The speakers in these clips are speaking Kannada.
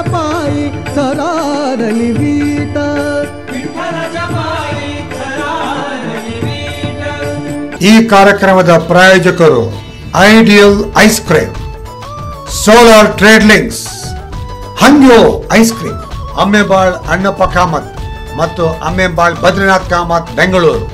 पायी सरारली वीट ಈ ಕಾರ್ಯಕ್ರಮದ ಪ್ರಾಯೋಜಕರು Ideal Ice Cream Solar Trade Links ಹಂಗ್ಯೋ ಐಸ್ ಕ್ರೀಮ್ ಅಮ್ಮೆಬಾಳ್ ಅಣ್ಣಪ್ಪ ಕಾಮತ್ ಮತ್ತು ಅಮ್ಮೆಬಾಳ್ ಬದ್ರಿನಾಥ್ ಕಾಮತ್ ಬೆಂಗಳೂರು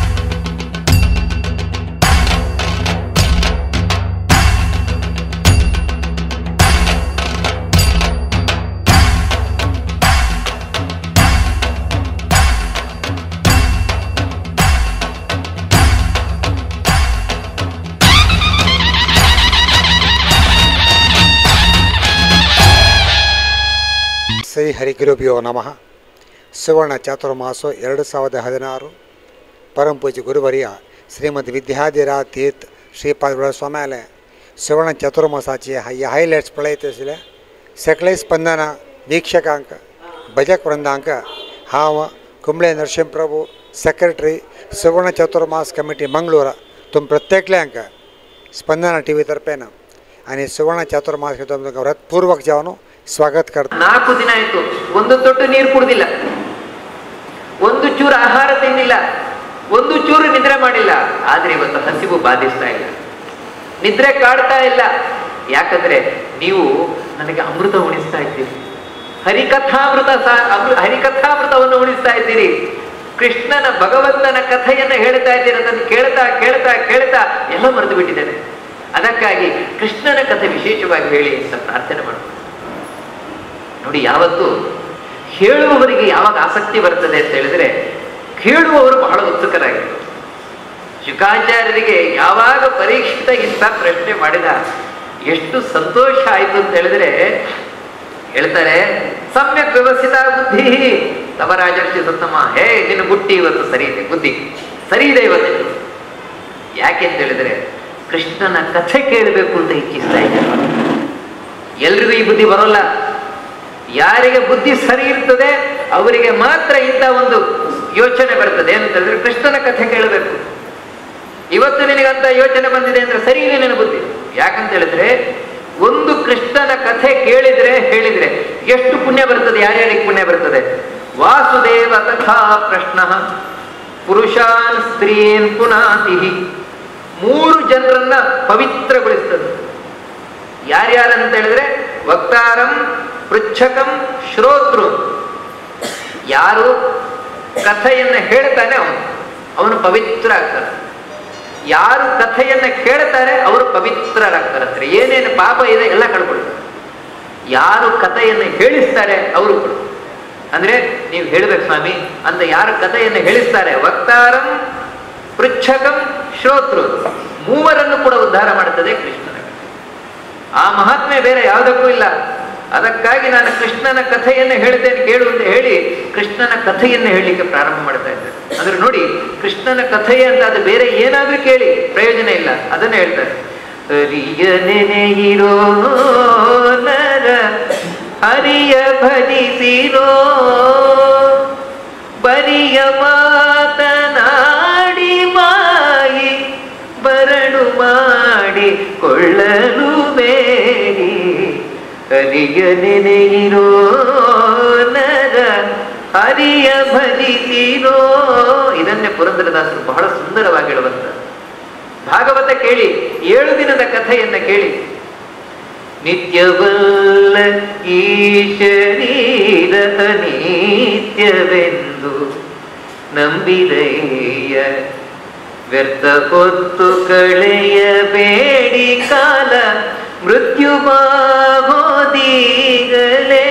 ಶ್ರೀ ಹರಿಗಿರುಭ್ಯೋ ನಮಃ ಸುವರ್ಣ ಚಾತುರ್ಮಾಸ ಎರಡು ಸಾವಿರದ ಹದಿನಾರು ಪರಂ ಪೂಜ್ಯ ಗುರುವರಿಯ ಶ್ರೀಮದ್ ವಿದ್ಯಾಧಿರ ತೀರ್ಥ ಶ್ರೀಪಾದ ಸ್ವಾಮ್ಯಾಲೆ ಸುವರ್ಣ ಚತುರ್ಮಾಸಾಚಿ ಹೈ ಹೈಲೈಟ್ಸ್ ಪ್ರಳಯಿಸಿಲೆ ಸಕಲೈ ಸ್ಪಂದನ ವೀಕ್ಷಕಾಂಕ ಭಜಕ್ ವೃಂದಾಂಕ ಹಾವ ಕುಂಬ್ಳೆ ನರಸಿಂಹಪ್ರಭು ಸೆಕ್ರೆಟರಿ ಸುವರ್ಣ चतुर्मास कमिटी मंगळूर तुम प्रत्येकले अंक स्पंदना टी व्ही तर्फेन आणि सुवर्ण चातुर्मास के तुम हृत्पूर्वक जावನು स्वागत करतो ನಾಲ್ಕು ದಿನ ಆಯ್ತು ಒಂದು ತೊಟ್ಟು ನೀರು ಕುಡ್ದಿಲ್ಲ ಒಂದು ಚೂರು ಆಹಾರ ತಿಂದಿಲ್ಲ ಒಂದು ಚೂರು ನಿದ್ರೆ ಮಾಡಿಲ್ಲ ಆದ್ರೆ ಇವತ್ತು ಹಸಿವು ಬಾಧಿಸ್ತಾ ಇಲ್ಲ ನಿದ್ರೆ ಕಾಡ್ತಾ ಇಲ್ಲ ಯಾಕಂದ್ರೆ ನೀವು ನನಗೆ ಅಮೃತ ಉಣಿಸ್ತಾ ಇದ್ದೀರಿ ಹರಿಕಥಾಮೃತ ಸಾ- ಅಮೃ- ಹರಿಕಥಾಮೃತವನ್ನು ಉಣಿಸ್ತಾ ಇದ್ದೀರಿ ಕೃಷ್ಣನ ಭಗವಂತನ ಕಥೆಯನ್ನು ಹೇಳ್ತಾ ಇದ್ದೀರಿ ಅದನ್ನು ಕೇಳ್ತಾ ಕೇಳ್ತಾ ಕೇಳ್ತಾ ಎಲ್ಲ ಮರೆತು ಬಿಟ್ಟಿದ್ದೇನೆ ಅದಕ್ಕಾಗಿ ಕೃಷ್ಣನ ಕಥೆ ವಿಶೇಷವಾಗಿ ಹೇಳಿ ಅಂತ ಪ್ರಾರ್ಥನೆ ಮಾಡ್ತೀನಿ ನೋಡಿ ಯಾವತ್ತು ಹೇಳುವವರಿಗೆ ಯಾವಾಗ ಆಸಕ್ತಿ ಬರ್ತದೆ ಅಂತ ಹೇಳಿದ್ರೆ ಕೇಳುವವರು ಬಹಳ ಉತ್ಸುಕರಾಗಿರ್ತಾರೆ ಶುಕಾಚಾರ್ಯರಿಗೆ ಯಾವಾಗ ಪರೀಕ್ಷಿತ ಇಂಥ ಪ್ರಶ್ನೆ ಮಾಡಿದ ಎಷ್ಟು ಸಂತೋಷ ಆಯಿತು ಅಂತ ಹೇಳಿದ್ರೆ ಹೇಳ್ತಾರೆ ಸಮ್ಯಕ್ ವ್ಯವಸ್ಥಿತ ಬುದ್ಧಿ ತವ ರಾಜರ್ಷಿ ಸತ್ತಮ್ಮ ಹೇ ನಿನ್ನ ಬುಟ್ಟಿ ಇವತ್ತು ಸರಿ ಇದೆ ಬುದ್ಧಿ ಸರಿ ಇದೆ ಇವತ್ತು ಯಾಕೆ ಅಂತ ಹೇಳಿದ್ರೆ ಕೃಷ್ಣನ ಕಥೆ ಕೇಳಬೇಕು ಅಂತ ಇಚ್ಛಿಸ್ತಾ ಇದ್ದಾರೆ ಎಲ್ರಿಗೂ ಈ ಬುದ್ಧಿ ಬರೋಲ್ಲ ಯಾರಿಗೆ ಬುದ್ಧಿ ಸರಿ ಇರ್ತದೆ ಅವರಿಗೆ ಮಾತ್ರ ಇಂಥ ಒಂದು ಯೋಚನೆ ಬರ್ತದೆ ಏನಂತ ಹೇಳಿದ್ರೆ ಕೃಷ್ಣನ ಕಥೆ ಕೇಳಬೇಕು ಇವತ್ತು ನಿನಗಂತ ಯೋಚನೆ ಬಂದಿದೆ ಅಂದ್ರೆ ಸರಿ ಇದೆ ನಿನ್ನ ಬುದ್ಧಿ ಯಾಕಂತ ಹೇಳಿದ್ರೆ ಒಂದು ಕೃಷ್ಣನ ಕಥೆ ಕೇಳಿದ್ರೆ ಹೇಳಿದ್ರೆ ಎಷ್ಟು ಪುಣ್ಯ ಬರ್ತದೆ ಯಾರ್ಯಾರಿಗೆ ಪುಣ್ಯ ಬರ್ತದೆ ವಾಸುದೇವ ತಥಾ ಪ್ರಶ್ನ ಪುರುಷಾನ್ ಸ್ತ್ರೀನ್ ಪುನಾತಿಹಿ ಮೂರು ಜನರನ್ನ ಪವಿತ್ರಗೊಳಿಸ್ತದೆ ಯಾರ್ಯಾರಂತ ಹೇಳಿದ್ರೆ ವಕ್ತಾರಂ ಪೃಚ್ಛಕಂ ಶ್ರೋತೃ ಯಾರು ಕಥೆಯನ್ನ ಹೇಳ್ತಾನೆ ಅವನು ಅವನು ಪವಿತ್ರ ಆಗ್ತಾನೆ ಯಾರು ಕಥೆಯನ್ನ ಕೇಳ್ತಾರೆ ಅವರು ಪವಿತ್ರರಾಗ್ತಾರೆ ಏನೇನು ಪಾಪ ಇದೆ ಎಲ್ಲ ಕಳ್ಕೊಳ್ತಾರೆ ಯಾರು ಕಥೆಯನ್ನು ಹೇಳಿಸ್ತಾರೆ ಅವರು ಕೂಡ ಅಂದ್ರೆ ನೀವು ಹೇಳ್ಬೇಕು ಸ್ವಾಮಿ ಅಂತ ಯಾರು ಕಥೆಯನ್ನು ಹೇಳಿಸ್ತಾರೆ ವಕ್ತಾರಂ ಪೃಚ್ಛಕಂ ಶ್ರೋತೃ ಮೂವರನ್ನು ಕೂಡ ಉದ್ಧಾರ ಮಾಡುತ್ತದೆ ಕೃಷ್ಣನ ಕಥೆ. ಆ ಮಹಾತ್ಮೆ ಬೇರೆ ಯಾವುದಕ್ಕೂ ಇಲ್ಲ ಅದಕ್ಕಾಗಿ ನಾನು ಕೃಷ್ಣನ ಕಥೆಯನ್ನು ಹೇಳ್ತೇನೆ ಕೇಳು ಅಂತ ಹೇಳಿ ಕೃಷ್ಣನ ಕಥೆಯನ್ನು ಹೇಳಲಿಕ್ಕೆ ಪ್ರಾರಂಭ ಮಾಡ್ತಾ ಇದ್ದಾರೆ ಅಂದ್ರೆ ನೋಡಿ ಕೃಷ್ಣನ ಕಥೆಯೇ ಅಂತ ಅದು ಬೇರೆ ಏನಾದ್ರೂ ಕೇಳಿ ಪ್ರಯೋಜನ ಇಲ್ಲ ಅದನ್ನ ಹೇಳ್ತಾರೆ ಹರಿಯ ನೆನೆಯಿರೋ ನರ ಹರಿಯ ಭಜಿಸಿರೋ ಬರಿಯ ಮಾತನಾಡಿ ಮಾಯಿ ಬರಡು ಮಾಡಿ ಕೊಳ್ಳಲು ಬೇಡಿ ಹರಿಯ ನೆನೆಯಿರೋ ನರ ಹರಿಯ ಭಜಿಸಿರೋ ಇದನ್ನೇ ಪುರಂದರದಾಸರು ಬಹಳ ಸುಂದರವಾಗಿ ಹೇಳುವಂತ ಭಾಗವತ ಕೇಳಿ ಏಳು ದಿನದ ಕಥೆಯನ್ನ ಕೇಳಿ ನಿತ್ಯವಲ್ಲ ಈ ಶರೀರ ನಿತ್ಯವೆಂದು ನಂಬಿದಯ್ಯ ವ್ಯರ್ಥ ಹೊತ್ತು ಕಳೆಯಬೇಡಿ ಕಾಲ ಮೃತ್ಯು ಬಾಗೋದೀಗಲೇ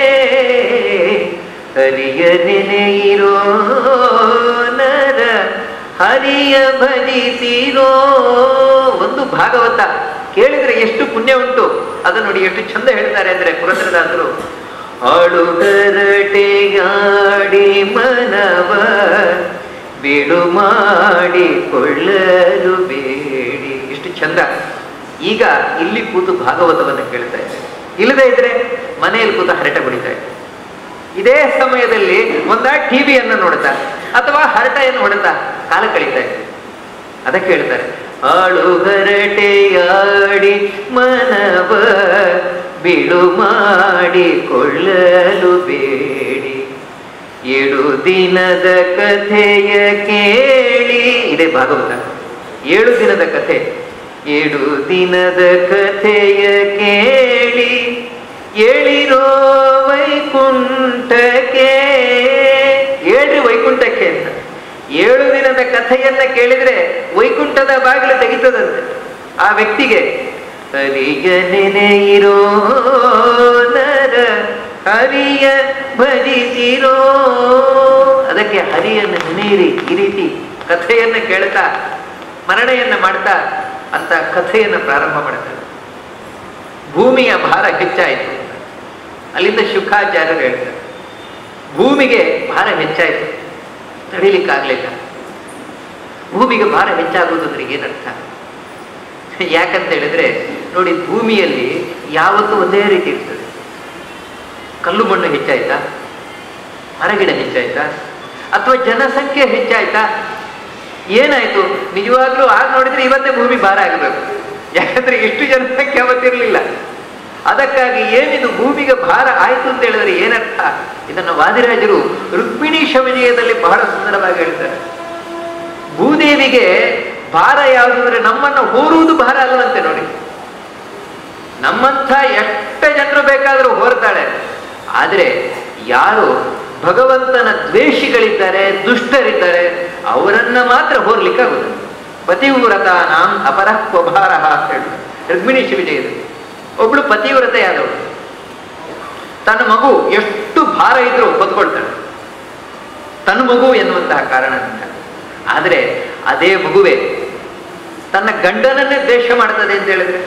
ಹರಿಯ ನೆನೆಯಿರೋ ನರ ಹರಿಯ ಭಜಿಸಿರೋ ಒಂದು ಭಾಗವತ ಕೇಳಿದ್ರೆ ಎಷ್ಟು ಪುಣ್ಯ ಉಂಟು ಅದು ನೋಡಿ ಎಷ್ಟು ಚಂದ ಹೇಳ್ತಾರೆ ಅಂದ್ರೆ ಪುರಂದರದಾಸರು ಆಳುಗರಟೆಯಾಡಿ ಮನವ ಬಿಡು ಮಾಡಿಕೊಳ್ಳಲು ಬೇಡಿ ಎಷ್ಟು ಚಂದ ಈಗ ಇಲ್ಲಿ ಕೂತು ಭಾಗವತವನ್ನು ಕೇಳ್ತಾ ಇದ್ದಾರೆ ಇಲ್ಲದೆ ಇದ್ರೆ ಮನೆಯಲ್ಲಿ ಕೂತು ಹರಟೆ ಬಡಿತಾ ಇದ್ದಾರೆ ಇದೇ ಸಮಯದಲ್ಲಿ ಒಂದ ಟಿವಿಯನ್ನು ನೋಡ್ತಾ ಅಥವಾ ಹರಟೆಯನ್ನು ಹೊಡೆತಾ ಕಾಲ ಕಳೀತಾ ಇದ್ದಾರೆ ಅದಕ್ಕೆ ಹೇಳ್ತಾರೆ ಆಳು ಹರಟೆಯಾಡಿ ಮನವ ಬಿಡು ಮಾಡಿಕೊಳ್ಳಲು ಬೇಡಿ ಏಳು ದಿನದ ಕಥೆಯ ಕೇಳಿ ಇದೆ ಭಾಗವತ ಏಳು ದಿನದ ಕಥೆ ಏಳು ದಿನದ ಕಥೆಯ ಕೇಳಿ ಏಳಿರೋ ವೈಕುಂಠಕ್ಕೆ ಏಳ್ರಿ ವೈಕುಂಠಕ್ಕೆ ಅಂತ ಏಳು ದಿನದ ಕಥೆಯನ್ನ ಕೇಳಿದ್ರೆ ವೈಕುಂಠದ ಬಾಗಿಲು ತೆಗಿತದಂತೆ ಆ ವ್ಯಕ್ತಿಗೆ ಹರಿಯ ನೆನೆಯಿರೋ ನರ ಹರಿಯ ಭಜಿಸಿರೋ ಅದಕ್ಕೆ ಹರಿಯನ್ನು ನೆನೆಯಿರಿ ಈ ರೀತಿ ಕಥೆಯನ್ನ ಕೇಳ್ತಾ ಸ್ಮರಣೆಯನ್ನ ಮಾಡ್ತಾ ಅಂತ ಕಥೆಯನ್ನು ಪ್ರಾರಂಭ ಮಾಡ್ತಾರೆ ಭೂಮಿಯ ಭಾರ ಹೆಚ್ಚಾಯಿತು ಅಲ್ಲಿಂದ ಶುಕಾಚಾರ್ಯರು ಹೇಳ್ತಾರೆ ಭೂಮಿಗೆ ಭಾರ ಹೆಚ್ಚಾಯಿತು ತಡಿಲಿಕ್ಕಾಗ್ಲಿಲ್ಲ ಭೂಮಿಗೆ ಭಾರ ಹೆಚ್ಚಾಗುವುದಂದ್ರೆ ಏನರ್ಥ ಯಾಕಂತ ಹೇಳಿದ್ರೆ ನೋಡಿ ಭೂಮಿಯಲ್ಲಿ ಯಾವತ್ತೂ ಒಂದೇ ರೀತಿ ಇರ್ತದೆ ಕಲ್ಲು ಮಣ್ಣು ಹೆಚ್ಚಾಯ್ತಾ ಮರಗಿಡ ಹೆಚ್ಚಾಯ್ತಾ ಅಥವಾ ಜನಸಂಖ್ಯೆ ಹೆಚ್ಚಾಯ್ತಾ ಏನಾಯ್ತು ನಿಜವಾಗ್ಲೂ ಆಗ ನೋಡಿದ್ರೆ ಇವತ್ತೇ ಭೂಮಿ ಭಾರ ಆಗಬೇಕು ಯಾಕಂದ್ರೆ ಇಷ್ಟು ಜನಸಂಖ್ಯೆ ಅವತ್ತಿರಲಿಲ್ಲ ಅದಕ್ಕಾಗಿ ಏನಿದು ಭೂಮಿಗೆ ಭಾರ ಆಯ್ತು ಅಂತ ಹೇಳಿದ್ರೆ ಏನರ್ಥ ಇದನ್ನು ವಾದಿರಾಜರು ರುಕ್ಮಿಣಿ ಶಮನೀಯದಲ್ಲಿ ಬಹಳ ಸುಂದರವಾಗಿ ಹೇಳ್ತಾರೆ ಭೂದೇವಿಗೆ ಭಾರ ಯಾವುದು ಅಂದ್ರೆ ನಮ್ಮನ್ನು ಹೋರುವುದು ಭಾರ ಅಲ್ಲವಂತೆ ನೋಡಿ ನಮ್ಮಂಥ ಎಷ್ಟ ಜನರು ಬೇಕಾದರೂ ಹೋರ್ತಾಳೆ ಆದರೆ ಯಾರು ಭಗವಂತನ ದ್ವೇಷಿಗಳಿದ್ದಾರೆ ದುಷ್ಟರಿದ್ದಾರೆ ಅವರನ್ನ ಮಾತ್ರ ಹೋರ್ಲಿಕ್ಕಾಗುದು ಪತಿವ್ರತ ನಾಂ ಅಪರಃ ಸ್ವಭಾರ ಅಂತ ಹೇಳಿ ರುಕ್ಮಿಣಿ ಶಿವಜಯದಲ್ಲಿ ಒಬ್ಳು ಪತಿವ್ರತೆಯಾದವಳು ತನ್ನ ಮಗು ಎಷ್ಟು ಭಾರ ಇದ್ರೂ ಹೊತ್ಕೊಳ್ತಾಳೆ ತನ್ನ ಮಗು ಎನ್ನುವಂತಹ ಕಾರಣದಿಂದ ಆದರೆ ಅದೇ ಮಗುವೆ ತನ್ನ ಗಂಡನನ್ನೇ ದ್ವೇಷ ಮಾಡ್ತದೆ ಅಂತ ಹೇಳಿದ್ರೆ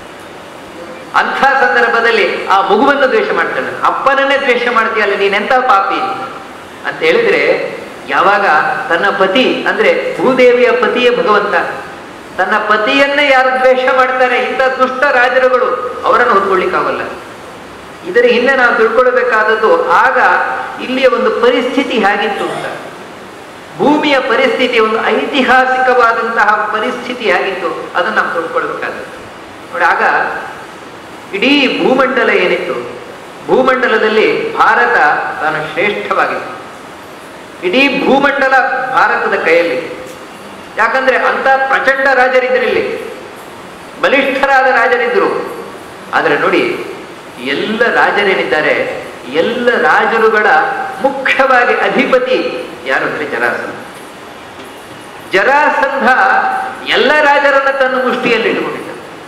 ಅಂಥ ಸಂದರ್ಭದಲ್ಲಿ ಆ ಮಗುವನ್ನು ದ್ವೇಷ ಮಾಡ್ತಾನೆ ಅಪ್ಪನನ್ನೇ ದ್ವೇಷ ಮಾಡ್ತೀಯಲ್ಲ ನೀನೆಂತ ಪಾಪಿ ಅಂತ ಹೇಳಿದ್ರೆ ಯಾವಾಗ ತನ್ನ ಪತಿ ಅಂದ್ರೆ ಭೂದೇವಿಯ ಪತಿಯೇ ಭಗವಂತ ತನ್ನ ಪತಿಯನ್ನೇ ಯಾರು ದ್ವೇಷ ಮಾಡ್ತಾರೆ ಇಂಥ ದುಷ್ಟ ರಾಜರುಗಳು ಅವರನ್ನು ಹೊತ್ಕೊಳ್ಳಿಕ್ಕಾಗಲ್ಲ ಇದರ ಹಿಂದೆ ನಾವು ತಿಳ್ಕೊಳ್ಬೇಕಾದದ್ದು ಆಗ ಇಲ್ಲಿಯ ಒಂದು ಪರಿಸ್ಥಿತಿ ಹೇಗಿತ್ತು ಅಂತ ಭೂಮಿಯ ಪರಿಸ್ಥಿತಿ ಒಂದು ಐತಿಹಾಸಿಕವಾದಂತಹ ಪರಿಸ್ಥಿತಿ ಹೇಗಿತ್ತು ಅದನ್ನು ನಾವು ತಿಳ್ಕೊಳ್ಬೇಕಾದದ್ದು ನೋಡಿ ಆಗ ಇಡೀ ಭೂಮಂಡಲ ಏನಿತ್ತು ಭೂಮಂಡಲದಲ್ಲಿ ಭಾರತ ತಾನು ಶ್ರೇಷ್ಠವಾಗಿತ್ತು ಇಡೀ ಭೂಮಂಡಲ ಭಾರತದ ಕೈಯಲ್ಲಿ ಯಾಕಂದ್ರೆ ಅಂತ ಪ್ರಚಂಡ ರಾಜರಿದ್ರಿಲ್ಲಿ ಬಲಿಷ್ಠರಾದ ರಾಜರಿದ್ರು ಆದರೆ ನೋಡಿ ಎಲ್ಲ ರಾಜರೇನಿದ್ದಾರೆ ಎಲ್ಲ ರಾಜರುಗಳ ಮುಖ್ಯವಾಗಿ ಅಧಿಪತಿ ಯಾರು ಅಂದ್ರೆ ಜರಾಸಂಧ ಜರಾಸಂಧ ಎಲ್ಲ ರಾಜರನ್ನ ತನ್ನ ಮುಷ್ಟಿಯಲ್ಲಿ ಇಟ್ಟುಕೊಂಡಿದ್ದ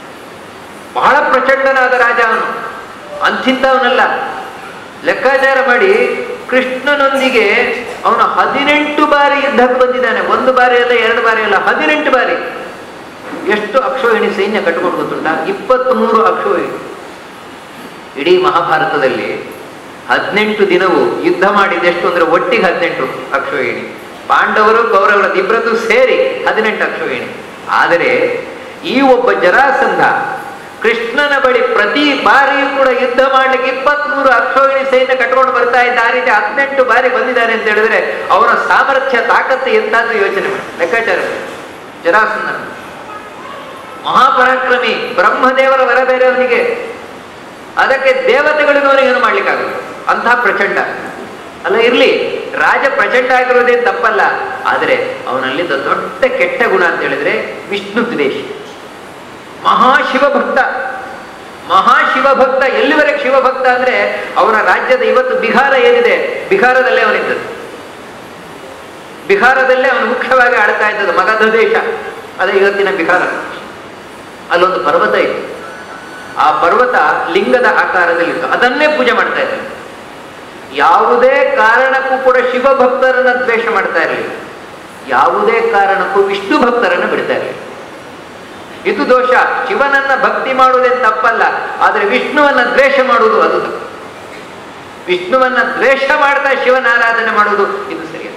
ಬಹಳ ಪ್ರಚಂಡನಾದ ರಾಜ ಅವನು ಅಂಥಿಂತವನಲ್ಲ ಲೆಕ್ಕಾಚಾರ ಮಾಡಿ ಕೃಷ್ಣನೊಂದಿಗೆ ಅವನು ಹದಿನೆಂಟು ಬಾರಿ ಯುದ್ಧಕ್ಕೆ ಬಂದಿದ್ದಾನೆ ಒಂದು ಬಾರಿ ಅಲ್ಲ ಎರಡು ಬಾರಿ ಅಲ್ಲ ಹದಿನೆಂಟು ಬಾರಿ ಎಷ್ಟು ಅಕ್ಷೋಹಿಣಿ ಸೈನ್ಯ ಕಟ್ಟಿಕೊಂಡು ಗೊತ್ತುಂಟ ಇಪ್ಪತ್ತ್ ಮೂರು ಅಕ್ಷೋಹಿಣಿ ಇಡೀ ಮಹಾಭಾರತದಲ್ಲಿ ಹದಿನೆಂಟು ದಿನವೂ ಯುದ್ಧ ಮಾಡಿದೆಷ್ಟು ಅಂದ್ರೆ ಒಟ್ಟಿಗೆ ಹದಿನೆಂಟು ಅಕ್ಷೋಹಿಣಿ ಪಾಂಡವರು ಕೌರವರ ಇಬ್ಬರದ್ದು ಸೇರಿ ಹದಿನೆಂಟು ಅಕ್ಷೋಹಿಣಿ ಆದರೆ ಈ ಒಬ್ಬ ಜರಾಸಂಧ ಕೃಷ್ಣನ ಬಳಿ ಪ್ರತಿ ಬಾರಿಯೂ ಕೂಡ ಯುದ್ಧ ಮಾಡ್ಲಿಕ್ಕೆ ಇಪ್ಪತ್ಮೂರು ಅಕ್ಷೋಹಿಣಿ ಸೈನ್ಯ ಕಟ್ಕೊಂಡು ಬರ್ತಾ ಇದ್ದ ಆ ರೀತಿ ಹದಿನೆಂಟು ಬಾರಿ ಬಂದಿದ್ದಾನೆ ಅಂತ ಹೇಳಿದ್ರೆ ಅವನ ಸಾಮರ್ಥ್ಯ ತಾಕತ್ತು ಎಂತಾದ್ರೂ ಯೋಚನೆ ಮಾಡಿ ಲೆಕ್ಕಾಚಾರ ಮಾಡಿ. ಜರಾಸಂಧನ ಮಹಾಪರಾಕ್ರಮಿ ಬ್ರಹ್ಮದೇವರ ವರ ಬೇರೆ ಅವನಿಗೆ ಅದಕ್ಕೆ ದೇವತೆಗಳಿಗೂ ಅವನಿಗೆ ಏನು ಮಾಡ್ಲಿಕ್ಕಾಗಲ್ಲ ಅಂಥ ಪ್ರಚಂಡ ಅಲ್ಲ ಇರ್ಲಿ ರಾಜ ಪ್ರಚಂಡ ಆಗಿರೋದೇನು ತಪ್ಪಲ್ಲ ಆದರೆ ಅವನಲ್ಲಿದ್ದ ದೊಡ್ಡ ಕೆಟ್ಟ ಗುಣ ಅಂತ ಹೇಳಿದ್ರೆ ವಿಷ್ಣು ದ್ವೇಷ ಮಹಾಶಿವಭಕ್ತ ಮಹಾಶಿವಭಕ್ತ ಎಲ್ಲಿವರೆಗೆ ಶಿವಭಕ್ತ ಅಂದ್ರೆ ಅವನ ರಾಜ್ಯದ ಇವತ್ತು ಬಿಹಾರ ಏನಿದೆ ಬಿಹಾರದಲ್ಲೇ ಅವನಿದ್ದದ್ದು ಬಿಹಾರದಲ್ಲೇ ಅವನು ಮುಖ್ಯವಾಗಿ ಆಡ್ತಾ ಇದ್ದದ್ದು ಮಗಧ ದೇಶ ಅದೇ ಇವತ್ತಿನ ಬಿಹಾರ ಅಲ್ಲೊಂದು ಪರ್ವತ ಇತ್ತು ಆ ಪರ್ವತ ಲಿಂಗದ ಆಕಾರದಲ್ಲಿತ್ತು ಅದನ್ನೇ ಪೂಜೆ ಮಾಡ್ತಾ ಇದ್ದಾರೆ ಯಾವುದೇ ಕಾರಣಕ್ಕೂ ಕೂಡ ಶಿವ ಭಕ್ತರನ್ನ ದ್ವೇಷ ಮಾಡ್ತಾ ಇರಲಿಲ್ಲ ಯಾವುದೇ ಕಾರಣಕ್ಕೂ ವಿಷ್ಣು ಭಕ್ತರನ್ನು ಬಿಡ್ತಾ ಇರಲಿಲ್ಲ ಇದು ದೋಷ ಶಿವನನ್ನ ಭಕ್ತಿ ಮಾಡುವುದೇನು ತಪ್ಪಲ್ಲ ಆದರೆ ವಿಷ್ಣುವನ್ನ ದ್ವೇಷ ಮಾಡುವುದು ಅದು ತಪ್ಪು ವಿಷ್ಣುವನ್ನ ದ್ವೇಷ ಮಾಡ್ತಾ ಶಿವನ ಆರಾಧನೆ ಮಾಡುವುದು ಇದು ಸರಿಯಲ್ಲ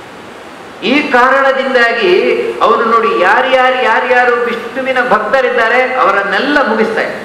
ಈ ಕಾರಣದಿಂದಾಗಿ ಅವನು ನೋಡಿ ಯಾರ್ಯಾರು ಯಾರ್ಯಾರು ವಿಷ್ಣುವಿನ ಭಕ್ತರಿದ್ದಾರೆ ಅವರನ್ನೆಲ್ಲ ಮುಗಿಸ್ತಾ ಇದ್ದ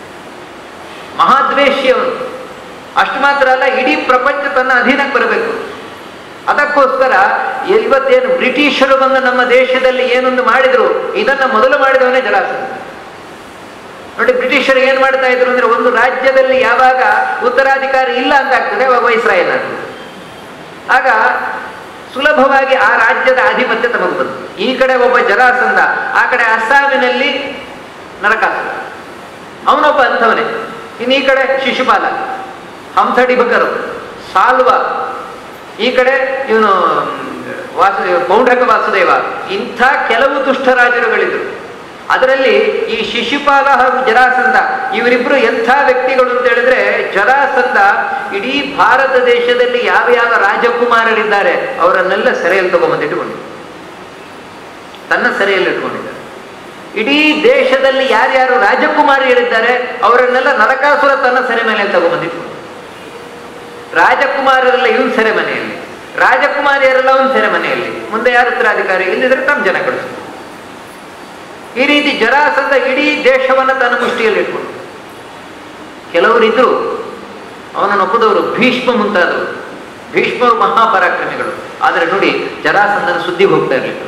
ಮಹಾದ್ವೇಷಿ ಅವನು ಅಷ್ಟು ಮಾತ್ರ ಅಲ್ಲ ಇಡೀ ಪ್ರಪಂಚ ತನ್ನ ಅಧೀನಕ್ಕೆ ಬರಬೇಕು ಅದಕ್ಕೋಸ್ಕರ ಇವತ್ತೇನು ಬ್ರಿಟಿಷರು ಬಂದು ನಮ್ಮ ದೇಶದಲ್ಲಿ ಏನೊಂದು ಮಾಡಿದ್ರು ಇದನ್ನ ಮೊದಲು ಮಾಡಿದವನೇ ಜಲಾಸಂಧ ನೋಡಿ ಬ್ರಿಟಿಷರು ಏನ್ ಮಾಡ್ತಾ ಇದ್ರು ಅಂದ್ರೆ ಒಂದು ರಾಜ್ಯದಲ್ಲಿ ಯಾವಾಗ ಉತ್ತರಾಧಿಕಾರಿ ಇಲ್ಲ ಅಂತ ಆಗ್ತದೆ ಅವಾಗ ವೈಸ್ರಾಯನ್ ಆಗ್ತದೆ ಆಗ ಸುಲಭವಾಗಿ ಆ ರಾಜ್ಯದ ಆಧಿಪತ್ಯ ತಮಗೆ ಬಂತು ಈ ಕಡೆ ಒಬ್ಬ ಜರಾಸಂಧ ಆ ಕಡೆ ಅಸ್ಸಾಮಿನಲ್ಲಿ ನರಕಾಸುರ ಅವನೊಬ್ಬ ಅಂಥವನೇ ಇನ್ನು ಈ ಕಡೆ ಶಿಶುಪಾಲ ಹಂಸಡಿಭಕರು ಸಾಲ್ವ ಈ ಕಡೆ ಇವನು ವಾಸ ಪೌಂಡ್ರಕ ವಾಸುದೇವ ಇಂಥ ಕೆಲವು ದುಷ್ಟ ರಾಜರುಗಳಿದ್ರು ಅದರಲ್ಲಿ ಈ ಶಿಶುಪಾಲ ಹಾಗೂ ಜರಾಸಂಧ ಇವರಿಬ್ರು ಎಂಥ ವ್ಯಕ್ತಿಗಳು ಅಂತ ಹೇಳಿದ್ರೆ ಜರಾಸಂಧ ಇಡೀ ಭಾರತ ದೇಶದಲ್ಲಿ ಯಾವ ಯಾವ ರಾಜಕುಮಾರರಿದ್ದಾರೆ ಅವರನ್ನೆಲ್ಲ ಸೆರೆಯಲ್ಲಿ ತಗೊಂಬಂದಿಟ್ಟುಕೊಂಡು ತನ್ನ ಸೆರೆಯಲ್ಲಿ ಇಟ್ಕೊಂಡಿದ್ದಾರೆ ಇಡೀ ದೇಶದಲ್ಲಿ ಯಾರ್ಯಾರು ರಾಜಕುಮಾರಿಯರಿದ್ದಾರೆ ಅವರನ್ನೆಲ್ಲ ನರಕಾಸುರ ತನ್ನ ಸೆರೆ ಮೇಲೆ ತಗೊಂಬಂದಿಟ್ಕೊಂಡು ರಾಜಕುಮಾರರೆಲ್ಲ ಇವನ್ ಸೆರೆ ಮನೆಯಲ್ಲಿ ರಾಜಕುಮಾರಿಯರೆಲ್ಲ ಅವನ ಸೆರೆ ಮನೆಯಲ್ಲಿ ಮುಂದೆ ಯಾರು ಉತ್ತರಾಧಿಕಾರಿ ಇಲ್ಲಿದ್ರೆ ತಮ್ಮ ಜನ ಕಳಿಸ್ತಾರೆ ಈ ರೀತಿ ಜರಾಸಂಧ ಇಡೀ ದೇಶವನ್ನ ತನ್ನ ಮುಷ್ಟಿಯಲ್ಲಿ ಇಟ್ಕೊಂಡು ಕೆಲವರಿದ್ರು ಅವನನ್ನು ಒಪ್ಪದವರು ಭೀಷ್ಮ ಮುಂತಾದವರು ಭೀಷ್ಮರು ಮಹಾಪರಾಕ್ರಮಿಗಳು ಆದರೆ ನೋಡಿ ಜರಾಸಂಧನ ಸುದ್ದಿಗೆ ಹೋಗ್ತಾ ಇರಲಿಲ್ಲ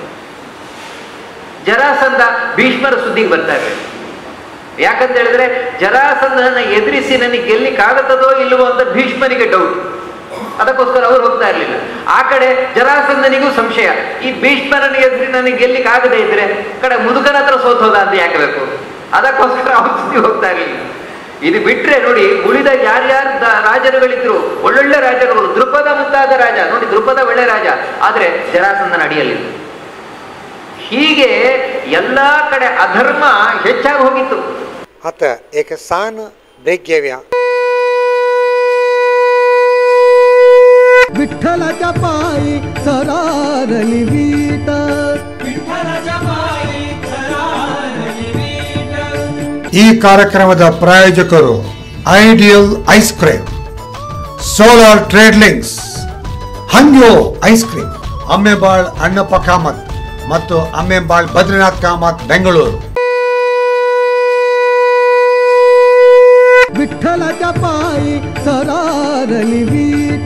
ಜರಾಸಂಧ ಭೀಷ್ಮರ ಸುದ್ದಿಗೆ ಬರ್ತಾ ಇರಲಿಲ್ಲ ಯಾಕಂತ ಹೇಳಿದ್ರೆ ಜರಾಸಂಧನ ಎದುರಿಸಿ ನನಗೆ ಗೆಲ್ಲಿಕ್ಕಾಗತ್ತದೋ ಇಲ್ಲವೋ ಅಂತ ಭೀಷ್ಮನಿಗೆ ಡೌಟ್ ಅದಕ್ಕೋಸ್ಕರ ಅವ್ರು ಹೋಗ್ತಾ ಇರಲಿಲ್ಲ ಆ ಕಡೆ ಜರಾಸಂಧನಿಗೂ ಸಂಶಯ ಈ ಭೀಷ್ಮರನ್ನ ಎದುರಿ ನನಗೆ ಗೆಲ್ಲಿಕ್ ಆಗದೆ ಇದ್ರೆ ಕಡೆ ಮುದುಕನ ಹತ್ರ ಸೋತ್ ಹೋದ ಅಂತ ಯಾಕೆ ಬೇಕು ಅದಕ್ಕೋಸ್ಕರ ಅವ್ರ ಸುದ್ದಿ ಹೋಗ್ತಾ ಇರಲಿಲ್ಲ ಇದು ಬಿಟ್ರೆ ನೋಡಿ ಉಳಿದ ಯಾರ್ಯಾರು ದ- ರಾಜರುಗಳಿದ್ರು ಒಳ್ಳೊಳ್ಳೆ ರಾಜರುಗಳು ದೃಪದ ಮುಂತಾದ ರಾಜ ನೋಡಿ ದೃಪದ ಒಳ್ಳೆ ರಾಜ ಆದ್ರೆ ಜರಾಸಂಧನ ಅಡಿಯಲ್ಲಿಲ್ಲ ಹೀಗೆ ಎಲ್ಲಾ ಕಡೆ ಅಧರ್ಮ ಹೆಚ್ಚಾಗಿ ಹೋಗಿತ್ತು ಅತ ಏಕ ಸಾನ್ ಬೇಗ್ಯವ್ಯ विठ्ठलाच्या पायी सरारली वीट ಈ ಕಾರ್ಯಕ್ರಮದ ಪ್ರಾಯೋಜಕರು Ideal Ice Cream Solar Trade Links ಹಂಗ್ಯೋ ಐಸ್ ಕ್ರೀಮ್ ಅಮ್ಮೆಬಾಳ್ ಅಣ್ಣಪ್ಪ ಕಾಮತ್ ಮತ್ತು ಅಮ್ಮೆಬಾಳ್ ಬದ್ರಿನಾಥ್ ಕಾಮತ್ ಬೆಂಗಳೂರು विठ्ठलाच्या पायी सरारली वीट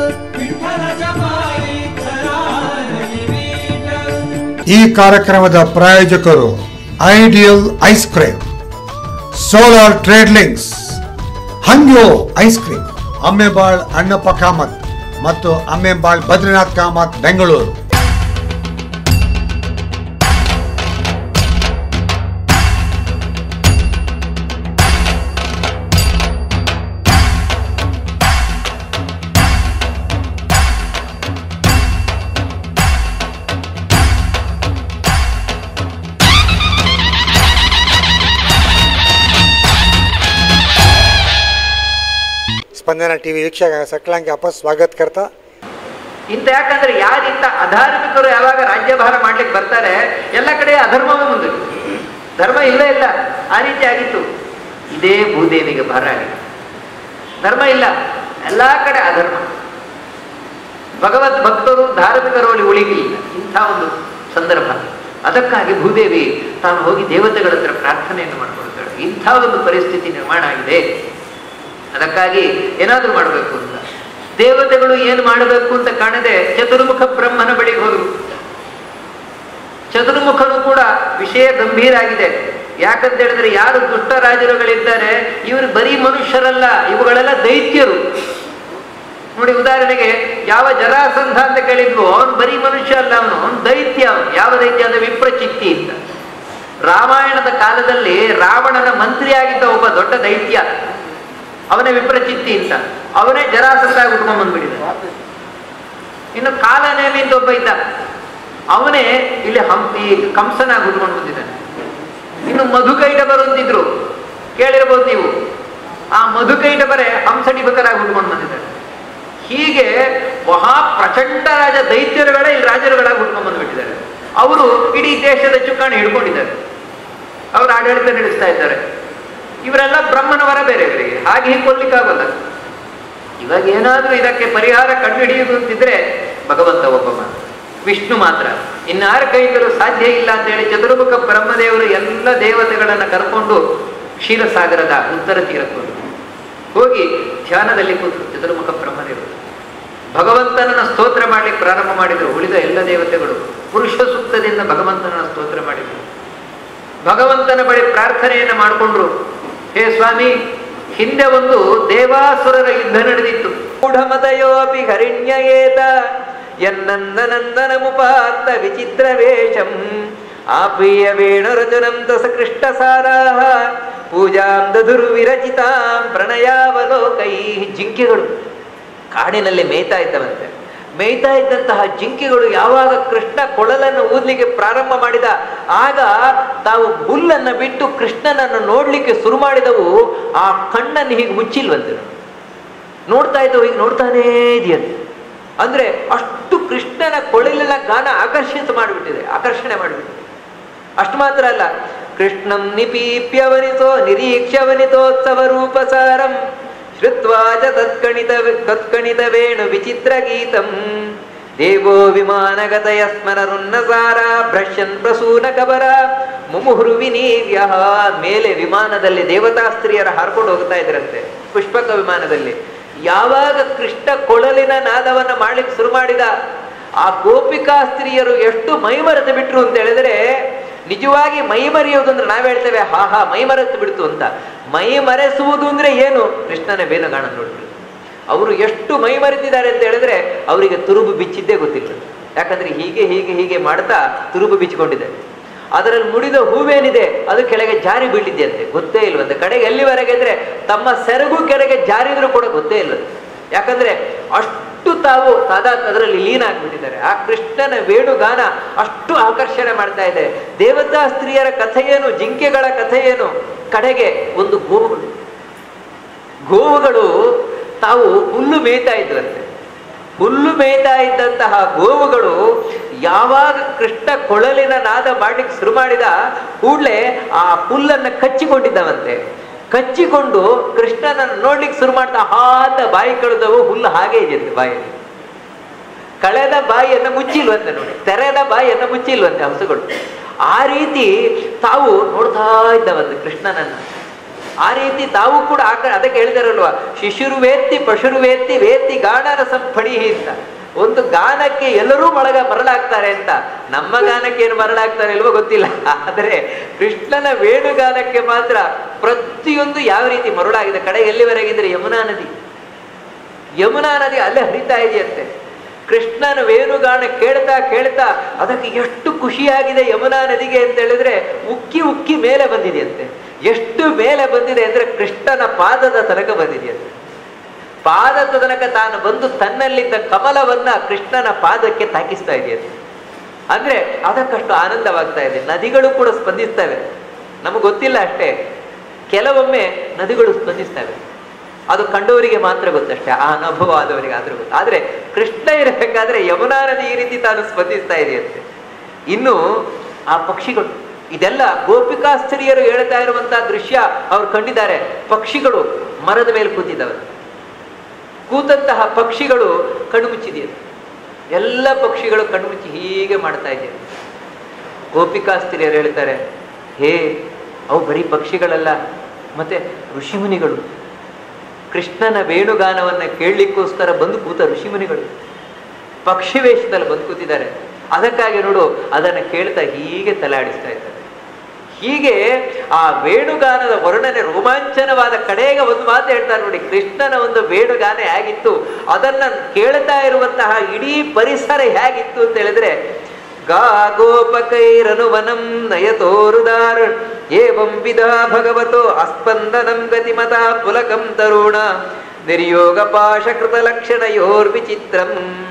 ಈ ಕಾರ್ಯಕ್ರಮದ ಪ್ರಾಯೋಜಕರು Ideal Ice Cream Solar Trade Links ಹಂಗ್ಯೋ ಐಸ್ ಕ್ರೀಮ್ ಅಮ್ಮೆಬಾಳ್ ಅಣ್ಣಪ್ಪ ಕಾಮತ್ ಮತ್ತು ಅಮ್ಮೆಬಾಳ್ ಬದ್ರಿನಾಥ್ ಕಾಮತ್ ಬೆಂಗಳೂರು स्पंदना टी व्ही वीक्षक सकलांಗೆ ವಾಪಸ್ ಸ್ವಾಗತ करता ಇಂಥ ಯಾಕಂದ್ರೆ ಯಾರಿಂತ ಅಧಾರ್ಮಿಕರು ಯಾವಾಗ ರಾಜ್ಯಭಾರ ಮಾಡ್ಲಿಕ್ಕೆ ಬರ್ತಾರೆ ಎಲ್ಲ ಕಡೆ ಅಧರ್ಮವೇ ಮುಂದೆ ಧರ್ಮ ಇಲ್ಲೇ ಇಲ್ಲ ಆ ರೀತಿ ಆಗಿತ್ತು ಇದೇ ಭೂದೇವಿಗೆ ಭಾರ ಆಗಿದೆ ಧರ್ಮ ಇಲ್ಲ ಎಲ್ಲಾ ಕಡೆ ಅಧರ್ಮ ಭಗವದ್ ಭಕ್ತರು ಧಾರ್ಮಿಕರು ಅಲ್ಲಿ ಉಳಿಗಿಲ್ಲ ಇಂಥ ಒಂದು ಸಂದರ್ಭ ಅದಕ್ಕಾಗಿ ಭೂದೇವಿ ತಾನು ಹೋಗಿ ದೇವತೆಗಳ ಹತ್ರ ಪ್ರಾರ್ಥನೆಯನ್ನು ಮಾಡ್ಕೊಳ್ತಾಳೆ ಇಂಥ ಒಂದು ಪರಿಸ್ಥಿತಿ ನಿರ್ಮಾಣ ಆಗಿದೆ ಅದಕ್ಕಾಗಿ ಏನಾದರೂ ಮಾಡಬೇಕು ಅಂತ ದೇವತೆಗಳು ಏನು ಮಾಡಬೇಕು ಅಂತ ಕಾಣದೆ ಚತುರ್ಮುಖ ಬ್ರಹ್ಮನ ಬಳಿಗೆ ಹೋದರು ಚತುರ್ಮುಖನು ಕೂಡ ವಿಷಯ ಗಂಭೀರ ಆಗಿದೆ ಯಾಕಂತ ಹೇಳಿದ್ರೆ ಯಾರು ದುಷ್ಟ ರಾಜರುಗಳಿದ್ದಾರೆ ಇವರು ಬರೀ ಮನುಷ್ಯರಲ್ಲ ಇವುಗಳೆಲ್ಲ ದೈತ್ಯರು ನೋಡಿ ಉದಾಹರಣೆಗೆ ಯಾವ ಜರಾಸಂಧ ಅಂತ ಕೇಳಿದ್ವು ಅವನು ಬರೀ ಮನುಷ್ಯ ಅಲ್ಲ ಅವನು ಅವನು ದೈತ್ಯ ಅವನು ಯಾವ ದೈತ್ಯ ಅಂದ್ರೆ ವಿಪ್ರಚಿತ್ತಿ ಅಂತ ರಾಮಾಯಣದ ಕಾಲದಲ್ಲಿ ರಾವಣನ ಮಂತ್ರಿಯಾಗಿದ್ದ ಒಬ್ಬ ದೊಡ್ಡ ದೈತ್ಯ ಅವನೇ ವಿಪ್ರಚಿತ್ತಿ ಅಂತ ಅವನೇ ಜರಾಸಂಧ ಉಟ್ಕೊಂಡ್ ಬಂದ್ಬಿಟ್ಟಿದ ಇನ್ನು ಕಾಲನೇಮಿ ಅಂತ ಒಬ್ಬ ಇದ್ದ ಅವನೇ ಇಲ್ಲಿ ಹಂಪಿ ಕಂಸನಾಗಿ ಉಟ್ಕೊಂಡು ಬಂದಿದ್ದಾನೆ ಇನ್ನು ಮಧುಕೈಟಬರು ಅಂತಿದ್ರು ಕೇಳಿರ್ಬೋದು ನೀವು ಆ ಮಧುಕೈಟಬರೇ ಹಂಸಡಿಬಕರಾಗಿ ಉಟ್ಕೊಂಡು ಬಂದಿದ್ದಾರೆ ಹೀಗೆ ಮಹಾ ಪ್ರಚಂಡ ರಾಜ ದೈತ್ಯರುಗಳೇ ಇಲ್ಲಿ ರಾಜರುಗಳಾಗಿ ಉಟ್ಕೊಂಡು ಬಂದ್ಬಿಟ್ಟಿದ್ದಾರೆ ಅವರು ಇಡೀ ದೇಶದ ಚುಕ್ಕಾಣಿ ಹಿಡ್ಕೊಂಡಿದ್ದಾರೆ ಅವರು ಆಡಳಿತ ನಡೆಸ್ತಾ ಇದ್ದಾರೆ ಇವರೆಲ್ಲ ಬ್ರಹ್ಮನ ವರ ಬೇರೆ ಇವರಿಗೆ ಹಾಗೆ ಹೀಗೆ ಕೊಡ್ಲಿಕ್ಕಾಗಲ್ಲ ಇವಾಗ ಏನಾದ್ರೂ ಇದಕ್ಕೆ ಪರಿಹಾರ ಕಂಡುಹಿಡಿಯುವುದು ಅಂತಿದ್ರೆ ಭಗವಂತ ಒಬ್ಬ ಮಾತ್ರ ವಿಷ್ಣು ಮಾತ್ರ ಇನ್ನಾರ ಕೈಗಳು ಸಾಧ್ಯ ಇಲ್ಲ ಅಂತ ಹೇಳಿ ಚತುರ್ಮುಖ ಬ್ರಹ್ಮದೇವರು ಎಲ್ಲ ದೇವತೆಗಳನ್ನ ಕರ್ಕೊಂಡು ಕ್ಷೀರಸಾಗರದ ಉತ್ತರ ತೀರಕ್ಕೆ ಹೋದ್ರು. ಹೋಗಿ ಧ್ಯಾನದಲ್ಲಿ ಕೂತು ಚತುರ್ಮುಖ ಬ್ರಹ್ಮದೇವರು ಭಗವಂತನನ್ನ ಸ್ತೋತ್ರ ಮಾಡ್ಲಿಕ್ಕೆ ಪ್ರಾರಂಭ ಮಾಡಿದರು ಉಳಿದ ಎಲ್ಲ ದೇವತೆಗಳು ಪುರುಷ ಸೂಕ್ತದಿಂದ ಭಗವಂತನನ್ನ ಸ್ತೋತ್ರ ಮಾಡಿದರು ಭಗವಂತನ ಬಳಿ ಪ್ರಾರ್ಥನೆಯನ್ನು ಮಾಡಿಕೊಂಡ್ರು ಹೇ ಸ್ವಾಮಿ ಹಿಂದೆ ಒಂದು ದೇವಾಸುರರ ಯುದ್ಧ ನಡೆದಿತ್ತು ಮೂಢಮತಯೋಪಿ ಹರಿಣ್ಯಯೇತ ಎನ್ನಂದನಂದನ ಮುಪಾತ್ತ ವಿಚಿತ್ರ ವೇಷಂ ಆಪ್ರಿಯ ವೇಣುರಚನಂ ತಸ ಕೃಷ್ಣ ಸಾರಾಹ ಪೂಜಾಂ ದಧುರು ವಿರಚಿತಾಂ ಪ್ರಣಯಾವಲೋಕೈ ಜಿಂಕೆಗಳು ಕಾಡಿನಲ್ಲಿ ಮೇಯ್ತಾ ಇದ್ದವಂತೆ ಮೇಯ್ತಾ ಇದ್ದಂತಹ ಜಿಂಕೆಗಳು ಯಾವಾಗ ಕೃಷ್ಣ ಕೊಳಲನ್ನು ಊದ್ಲಿಕ್ಕೆ ಪ್ರಾರಂಭ ಮಾಡಿದ ಆಗ ತಾವು ಹುಲ್ಲನ್ನು ಬಿಟ್ಟು ಕೃಷ್ಣನನ್ನು ನೋಡ್ಲಿಕ್ಕೆ ಶುರು ಮಾಡಿದವು ಆ ಕಣ್ಣನ್ನು ಹೀಗೆ ಮುಚ್ಚಿಲ್ವಂತೆ ನೋಡ್ತಾ ಇದ್ದವು ಹೀಗೆ ನೋಡ್ತಾನೇ ಇದೆಯಂತೆ ಅಂದ್ರೆ ಅಷ್ಟು ಕೃಷ್ಣನ ಕೊಳಲಿನ ಗಾನ ಆಕರ್ಷಿತ ಮಾಡಿಬಿಟ್ಟಿದೆ ಆಕರ್ಷಣೆ ಮಾಡಿಬಿಟ್ಟಿದೆ ಅಷ್ಟು ಮಾತ್ರ ಅಲ್ಲ ಕೃಷ್ಣಂ ನಿಪೀಪ್ಯವನಿತೋ ನಿರೀಕ್ಷ್ಯವನಿತೋತ್ಸವ ರೂಪಸಾರಂ ಶ್ರುತ್ವಾ ಚ ತತ್ಕಣಿತ ತತ್ಕಣಿತ ವೇಣು ವಿಚಿತ್ರ ಗೀತಂ ದೇವೋ ವಿಮಾನಗತಯ ಸ್ಮರರುನ್ನಸಾರ ಭ್ರಶ್ಯನ್ ಪ್ರಸೂನ ಕಬರ ಮುಮುಹುರು ವಿನೀವ್ಯ ಮೇಲೆ ವಿಮಾನದಲ್ಲಿ ದೇವತಾ ಸ್ತ್ರೀಯರ ಹಾರ್ಕೊಂಡು ಹೋಗ್ತಾ ಇದ್ರಂತೆ ಪುಷ್ಪಕ ವಿಮಾನದಲ್ಲಿ ಯಾವಾಗ ಕೃಷ್ಣ ಕೊಳಲಿನ ನಾದವನ್ನ ಮಾಡ್ಲಿಕ್ಕೆ ಶುರು ಮಾಡಿದ ಆ ಗೋಪಿಕಾ ಸ್ತ್ರೀಯರು ಎಷ್ಟು ಮೈಮರೆತು ಬಿಟ್ರು ಅಂತ ಹೇಳಿದ್ರೆ ನಿಜವಾಗಿ ಮೈ ಮರೆಯೋದು ಅಂದ್ರೆ ನಾವ್ ಹೇಳ್ತೇವೆ ಹಾ ಹಾ ಮೈ ಮರೆತು ಬಿಡ್ತು ಅಂತ ಮೈ ಮರೆಸುವುದು ಅಂದ್ರೆ ಏನು ಕೃಷ್ಣನ ಬೇಲಗಾಣ ನೋಡ್ರಿ ಅವರು ಎಷ್ಟು ಮೈ ಮರೆತಿದ್ದಾರೆ ಅಂತ ಹೇಳಿದ್ರೆ ಅವರಿಗೆ ತುರುಬು ಬಿಚ್ಚಿದ್ದೇ ಗೊತ್ತಿಲ್ಲ ಯಾಕಂದ್ರೆ ಹೀಗೆ ಹೀಗೆ ಹೀಗೆ ಮಾಡ್ತಾ ತುರುಬು ಬಿಚ್ಚಿಕೊಂಡಿದೆ ಅದರಲ್ಲಿ ಮುಡಿದ ಹೂವೇನಿದೆ ಅದು ಕೆಳಗೆ ಜಾರಿ ಬೀಳಿದ್ಯಂತೆ ಗೊತ್ತೇ ಇಲ್ವಂತೆ ಕಡೆಗೆ ಎಲ್ಲಿವರೆಗೆ ಅಂದ್ರೆ ತಮ್ಮ ಸೆರಗು ಕೆಳಗೆ ಜಾರಿದ್ರು ಕೂಡ ಗೊತ್ತೇ ಇಲ್ವಂತೆ ಯಾಕಂದ್ರೆ ಅಷ್ಟು ತಾವು ತಾದ ಅದರಲ್ಲಿ ಲೀನ ಆಗ್ಬಿಟ್ಟಿದ್ದಾರೆ ಆ ಕೃಷ್ಣನ ವೇಣುಗಾನ ಅಷ್ಟು ಆಕರ್ಷಣೆ ಮಾಡ್ತಾ ಇದೆ ದೇವತಾ ಸ್ತ್ರೀಯರ ಕಥೆ ಏನು ಜಿಂಕೆಗಳ ಕಥೆ ಏನು ಕಡೆಗೆ ಒಂದು ಗೋವುಗಳು ಗೋವುಗಳು ತಾವು ಹುಲ್ಲು ಮೇಯ್ತಾ ಇದ್ವಂತೆ ಹುಲ್ಲು ಮೇಯ್ತಾ ಇದ್ದಂತಹ ಗೋವುಗಳು ಯಾವಾಗ ಕೃಷ್ಣ ಕೊಳಲಿನ ನಾದ ಮಾಡ್ಲಿಕ್ಕೆ ಶುರು ಮಾಡಿದ ಕೂಡಲೇ ಆ ಹುಲ್ಲನ್ನ ಕಚ್ಚಿಕೊಂಡಿದ್ದವಂತೆ ಕಚ್ಚಿಕೊಂಡು ಕೃಷ್ಣನನ್ನು ನೋಡ್ಲಿಕ್ಕೆ ಶುರು ಮಾಡ್ತಾ ಹಾತ ಬಾಯಿ ಕಳೆದವು ಹುಲ್ಲು ಹಾಗೆ ಇದೆಯಂತೆ ಬಾಯಲ್ಲಿ ಕಳೆದ ಬಾಯಿಯನ್ನು ಮುಚ್ಚಿಲ್ವಂತೆ ನೋಡಿ ತೆರೆದ ಬಾಯಿಯನ್ನು ಮುಚ್ಚಿಲ್ವಂತೆ ಹಸುಗಳು ಆ ರೀತಿ ತಾವು ನೋಡ್ತಾ ಇದ್ದವಂತೆ ಕೃಷ್ಣನನ್ನ ಆ ರೀತಿ ತಾವು ಕೂಡ ಆ ಕ- ಅದಕ್ಕೆ ಹೇಳಿದಾರಲ್ವಾ ಶಿಶುರು ವೇತ್ತಿ ಪಶುರು ವೇತ್ತಿ ವೇತ್ತಿ ಗಾನನ ಸಂಪಡಿ ಅಂತ ಒಂದು ಗಾನಕ್ಕೆ ಎಲ್ಲರೂ ಮಳಗ ಮರಳಾಗ್ತಾರೆ ಅಂತ ನಮ್ಮ ಗಾನಕ್ಕೆ ಏನು ಮರಳಾಗ್ತಾರೆ ಇಲ್ವೋ ಗೊತ್ತಿಲ್ಲ ಆದರೆ ಕೃಷ್ಣನ ವೇಣುಗಾನಕ್ಕೆ ಮಾತ್ರ ಪ್ರತಿಯೊಂದು ಯಾವ ರೀತಿ ಮರುಳಾಗಿದೆ ಕಡೆ ಎಲ್ಲಿವರೆಗಿದ್ರೆ ಯಮುನಾ ನದಿ ಯಮುನಾ ನದಿ ಅಲ್ಲೇ ಹರಿತಾ ಇದೆಯಂತೆ ಕೃಷ್ಣನ ವೇಣುಗಾನ ಕೇಳ್ತಾ ಕೇಳ್ತಾ ಅದಕ್ಕೆ ಎಷ್ಟು ಖುಷಿಯಾಗಿದೆ ಯಮುನಾ ನದಿಗೆ ಅಂತ ಹೇಳಿದ್ರೆ ಉಕ್ಕಿ ಉಕ್ಕಿ ಮೇಲೆ ಬಂದಿದೆಯಂತೆ ಎಷ್ಟು ಮೇಲೆ ಬಂದಿದೆ ಅಂದ್ರೆ ಕೃಷ್ಣನ ಪಾದದ ತನಕ ಬಂದಿದೆಯಂತೆ ಪಾದದ ತನಕ ತಾನು ಬಂದು ತನ್ನಲ್ಲಿದ್ದ ಕಮಲವನ್ನ ಕೃಷ್ಣನ ಪಾದಕ್ಕೆ ತಾಕಿಸ್ತಾ ಇದೆಯಂತೆ ಅಂದ್ರೆ ಅದಕ್ಕಷ್ಟು ಆನಂದವಾಗ್ತಾ ಇದೆ ನದಿಗಳು ಕೂಡ ಸ್ಪಂದಿಸ್ತವೆ ನಮಗೆ ಗೊತ್ತಿಲ್ಲ ಅಷ್ಟೇ ಕೆಲವೊಮ್ಮೆ ನದಿಗಳು ಸ್ಪಂದಿಸ್ತವೆ ಅದು ಕಂಡವರಿಗೆ ಮಾತ್ರ ಗೊತ್ತಷ್ಟೇ ಆ ಅನುಭವ ಆದವರಿಗೆ ಆದ್ರೂ ಗೊತ್ತು ಆದ್ರೆ ಕೃಷ್ಣ ಇರಬೇಕಾದ್ರೆ ಯಮುನಾ ನದಿ ಈ ರೀತಿ ತಾನು ಸ್ಪಂದಿಸ್ತಾ ಇದೆಯಂತೆ ಇನ್ನು ಆ ಪಕ್ಷಿಗಳು ಇದೆಲ್ಲ ಗೋಪಿಕಾಸ್ತ್ರೀಯರು ಹೇಳ್ತಾ ಇರುವಂತಹ ದೃಶ್ಯ ಅವ್ರು ಕಂಡಿದ್ದಾರೆ ಪಕ್ಷಿಗಳು ಮರದ ಮೇಲೆ ಕೂತಿದ್ದವೆ ಕೂತಂತಹ ಪಕ್ಷಿಗಳು ಕಣ್ಮುಚ್ಚಿದೆಯಂತೆ ಎಲ್ಲ ಪಕ್ಷಿಗಳು ಕಣ್ಮುಚ್ಚಿ ಹೀಗೆ ಮಾಡ್ತಾ ಇದೆಯಂತೆ ಗೋಪಿಕಾಸ್ತ್ರೀಯರು ಹೇಳ್ತಾರೆ ಹೇ ಅವು ಬರೀ ಪಕ್ಷಿಗಳಲ್ಲ ಮತ್ತೆ ಋಷಿಮುನಿಗಳು ಕೃಷ್ಣನ ವೇಣುಗಾನವನ್ನ ಕೇಳಲಿಕ್ಕೋಸ್ಕರ ಬಂದು ಕೂತ ಋಷಿಮುನಿಗಳು ಪಕ್ಷಿ ವೇಷದಲ್ಲಿ ಬಂದು ಕೂತಿದ್ದಾರೆ ಅದಕ್ಕಾಗಿ ನೋಡು ಅದನ್ನು ಕೇಳ್ತಾ ಹೀಗೆ ತಲಾಡಿಸ್ತಾ ಇದ್ದಾರೆ ಹೀಗೆ ಆ ವೇಣುಗಾನದ ವರ್ಣನೆ ರೋಮಾಂಚನವಾದ ಕಡೆಗೆ ಒಂದು ಮಾತು ಹೇಳ್ತಾರೆ ನೋಡಿ ಕೃಷ್ಣನ ಒಂದು ವೇಣುಗಾನ ಹೇಗಿತ್ತು ಅದನ್ನ ಕೇಳ್ತಾ ಇರುವಂತಹ ಇಡೀ ಪರಿಸರ ಹೇಗಿತ್ತು ಅಂತ ಹೇಳಿದ್ರೆ ಗಾ ಗೋಪಕೈರನುವನಂ ನಯತೋರುದಾರ ಏವಂ ವಿಧಾ ಭಗವತೋ ಅಸ್ಪಂದನಂ ಗತಿಮತ ಪುಲಕಂ ತರುಣ ನಿರ್ಯೋಗ ಪಾಶಕೃತ ಲಕ್ಷಣಯೋರ್ವಿಚಿತ್ರಂ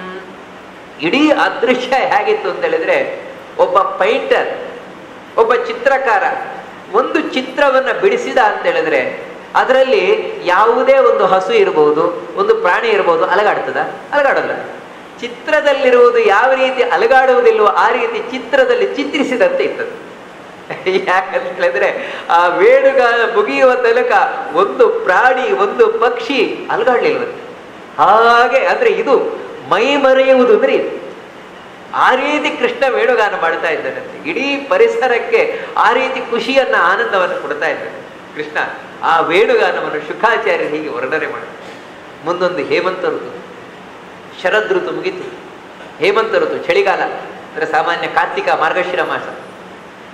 ಇಡೀ ಅದೃಶ್ಯ ಹೇಗಿತ್ತು ಅಂತ ಹೇಳಿದ್ರೆ ಒಬ್ಬ ಪೈಂಟರ್ ಒಬ್ಬ ಚಿತ್ರಕಾರ ಒಂದು ಚಿತ್ರವನ್ನ ಬಿಡಿಸಿದ ಅಂತ ಹೇಳಿದ್ರೆ ಅದರಲ್ಲಿ ಯಾವುದೇ ಒಂದು ಹಸು ಇರಬಹುದು ಒಂದು ಪ್ರಾಣಿ ಇರಬಹುದು ಅಲಗಾಡ್ತದ ಅಲಗಾಡಲ್ಲ ಚಿತ್ರದಲ್ಲಿರುವುದು ಯಾವ ರೀತಿ ಅಲಗಾಡುವುದಿಲ್ವೋ ಆ ರೀತಿ ಚಿತ್ರದಲ್ಲಿ ಚಿತ್ರಿಸಿದಂತೆ ಇರ್ತದೆ ಯಾಕಂತ ಹೇಳಿದ್ರೆ ಆ ವೇಣುಗಾನ ಮುಗಿಯುವ ತನಕ ಒಂದು ಪ್ರಾಣಿ ಒಂದು ಪಕ್ಷಿ ಅಲಗಾಡ್ಲಿಲ್ವಂತೆ ಹಾಗೆ ಅಂದ್ರೆ ಇದು ಮೈ ಮರೆಯುವುದು ಅಂದ್ರೆ ಇದು ಆ ರೀತಿ ಕೃಷ್ಣ ವೇಣುಗಾನ ಮಾಡ್ತಾ ಇದ್ದಾನಂತೆ ಇಡೀ ಪರಿಸರಕ್ಕೆ ಆ ರೀತಿ ಖುಷಿಯನ್ನ ಆನಂದವನ್ನು ಕೊಡ್ತಾ ಇದ್ದಾನೆ ಕೃಷ್ಣ ಆ ವೇಣುಗಾನವನ್ನು ಶುಕಾಚಾರ್ಯರು ಹೀಗೆ ವರ್ಣನೆ ಮಾಡ್ತಾರೆ ಮುಂದೊಂದು ಹೇಮಂತ ಋತು ಶರದ್ ಋತು ಮುಗೀತು ಹೇಮಂತ ಋತು ಚಳಿಗಾಲ ಅಂದ್ರೆ ಸಾಮಾನ್ಯ ಕಾರ್ತಿಕ ಮಾರ್ಗಶಿರ ಮಾಸ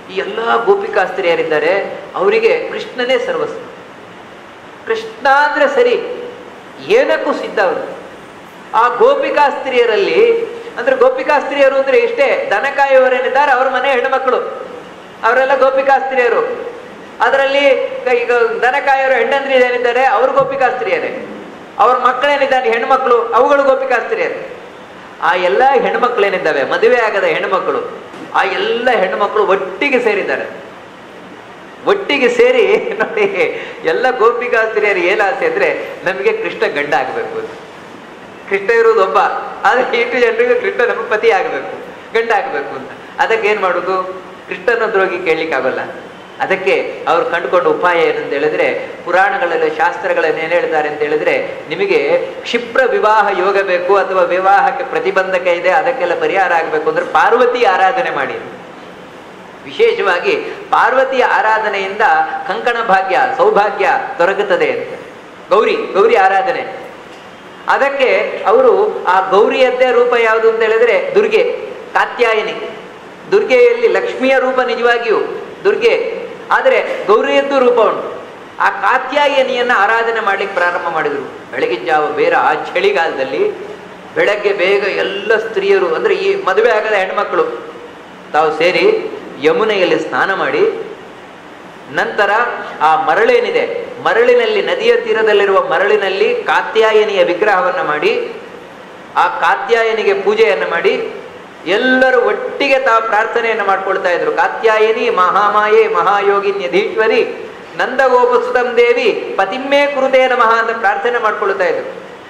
ಈ ಎಲ್ಲ ಗೋಪಿಕಾಸ್ತ್ರೀಯರಿದ್ದಾರೆ ಅವರಿಗೆ ಕೃಷ್ಣನೇ ಸರ್ವಸ್ವ ಕೃಷ್ಣ ಅಂದ್ರೆ ಸರಿ ಏನಕ್ಕೂ ಸಿದ್ಧ ಅವರು ಆ ಗೋಪಿಕಾಸ್ತ್ರೀಯರಲ್ಲಿ ಅಂದ್ರೆ ಗೋಪಿಕಾಸ್ತ್ರೀಯರು ಅಂದ್ರೆ ಇಷ್ಟೇ ದನ ಕಾಯುವವರೇನಿದ್ದಾರೆ ಅವ್ರ ಮನೆ ಹೆಣ್ಮಕ್ಳು ಅವರೆಲ್ಲ ಗೋಪಿಕಾಸ್ತ್ರೀಯರು ಅದರಲ್ಲಿ ಈಗ ದನ ಕಾಯೋರು ಹೆಣ್ಣಂದ್ರಿ ಏನಿದ್ದಾರೆ ಅವರು ಗೋಪಿಕಾಸ್ತ್ರೀಯರೇ ಅವ್ರ ಮಕ್ಕಳೇನಿದ್ದಾರೆ ಹೆಣ್ಮಕ್ಳು ಅವುಗಳು ಗೋಪಿಕಾಸ್ತ್ರೀಯರೇ ಆ ಎಲ್ಲ ಹೆಣ್ಮಕ್ಳೇನಿದ್ದಾವೆ ಮದುವೆ ಆಗದ ಹೆಣ್ಮಕ್ಳು ಆ ಎಲ್ಲ ಹೆಣ್ಮಕ್ಳು ಒಟ್ಟಿಗೆ ಸೇರಿದ್ದಾರೆ ಒಟ್ಟಿಗೆ ಸೇರಿ ನೋಡಿ ಎಲ್ಲ ಗೋಪಿಕಾಸ್ತ್ರೀಯರು ಏನ್ ಆಸೆ ಅಂದ್ರೆ ನಮಗೆ ಕೃಷ್ಣ ಗಂಡ ಆಗಬೇಕು ಅಂತ ಕೃಷ್ಣ ಇರುವುದು ಒಬ್ಬ ಆದ್ರೆ ಇಷ್ಟು ಜನರಿಗೂ ಕೃಷ್ಣ ನಮ್ಮ ಪತಿ ಆಗಬೇಕು ಗಂಡ ಆಗಬೇಕು ಅಂತ ಅದಕ್ಕೆ ಏನ್ ಮಾಡುದು ಕೃಷ್ಣನ ದ್ರೋಗಿ ಕೇಳಲಿಕ್ಕಾಗಲ್ಲ ಅದಕ್ಕೆ ಅವ್ರು ಕಂಡುಕೊಂಡ ಉಪಾಯ ಏನಂತ ಹೇಳಿದ್ರೆ ಪುರಾಣಗಳಲ್ಲಿ ಶಾಸ್ತ್ರಗಳಲ್ಲಿ ಏನ್ ಹೇಳ್ತಾರೆ ಅಂತ ಹೇಳಿದ್ರೆ ನಿಮಗೆ ಕ್ಷಿಪ್ರ ವಿವಾಹ ಯೋಗ ಬೇಕು ಅಥವಾ ವಿವಾಹಕ್ಕೆ ಪ್ರತಿಬಂಧಕ ಇದೆ ಅದಕ್ಕೆಲ್ಲ ಪರಿಹಾರ ಆಗಬೇಕು ಅಂದ್ರೆ ಪಾರ್ವತಿ ಆರಾಧನೆ ಮಾಡಿ ವಿಶೇಷವಾಗಿ ಪಾರ್ವತಿಯ ಆರಾಧನೆಯಿಂದ ಕಂಕಣ ಭಾಗ್ಯ ಸೌಭಾಗ್ಯ ದೊರಕುತ್ತದೆ ಅಂತ ಗೌರಿ ಗೌರಿ ಆರಾಧನೆ ಅದಕ್ಕೆ ಅವರು ಆ ಗೌರಿಯದ್ದೇ ರೂಪ ಯಾವುದು ಅಂತ ಹೇಳಿದ್ರೆ ದುರ್ಗೆ ಕಾತ್ಯಾಯಿನಿ ದುರ್ಗೆಯಲ್ಲಿ ಲಕ್ಷ್ಮಿಯ ರೂಪ ನಿಜವಾಗಿಯೂ ದುರ್ಗೆ ಆದರೆ ಗೌರಿಯದ್ದು ರೂಪ ಉಂಟು ಆ ಕಾತ್ಯಾಯನಿಯನ್ನ ಆರಾಧನೆ ಮಾಡ್ಲಿಕ್ಕೆ ಪ್ರಾರಂಭ ಮಾಡಿದರು ಬೆಳಗಿನ ಜಾವ ಬೇರೆ ಆ ಚಳಿಗಾಲದಲ್ಲಿ ಬೆಳಗ್ಗೆ ಬೇಗ ಎಲ್ಲ ಸ್ತ್ರೀಯರು ಅಂದ್ರೆ ಈ ಮದುವೆ ಆಗದ ಹೆಣ್ಮಕ್ಳು ತಾವು ಸೇರಿ ಯಮುನೆಯಲ್ಲಿ ಸ್ನಾನ ಮಾಡಿ ನಂತರ ಆ ಮರಳೇನಿದೆ ಮರಳಿನಲ್ಲಿ ನದಿಯ ತೀರದಲ್ಲಿರುವ ಮರಳಿನಲ್ಲಿ ಕಾತ್ಯಾಯನಿಯ ವಿಗ್ರಹವನ್ನು ಮಾಡಿ ಆ ಕಾತ್ಯಾಯನಿಗೆ ಪೂಜೆಯನ್ನು ಮಾಡಿ ಎಲ್ಲರೂ ಒಟ್ಟಿಗೆ ತಾವು ಪ್ರಾರ್ಥನೆಯನ್ನು ಮಾಡ್ಕೊಳ್ತಾ ಇದ್ರು ಕಾತ್ಯಾಯನಿ ಮಹಾಮಾಯೆ ಮಹಾಯೋಗಿನ್ಯಧೀಶ್ವರಿ ನಂದಗೋಪಸುತಂ ದೇವಿ ಪತಿಮ್ಮೇ ಕುರುತೇ ನಮಃ ಅಂತ ಪ್ರಾರ್ಥನೆ ಮಾಡ್ಕೊಳ್ತಾ ಇದ್ರು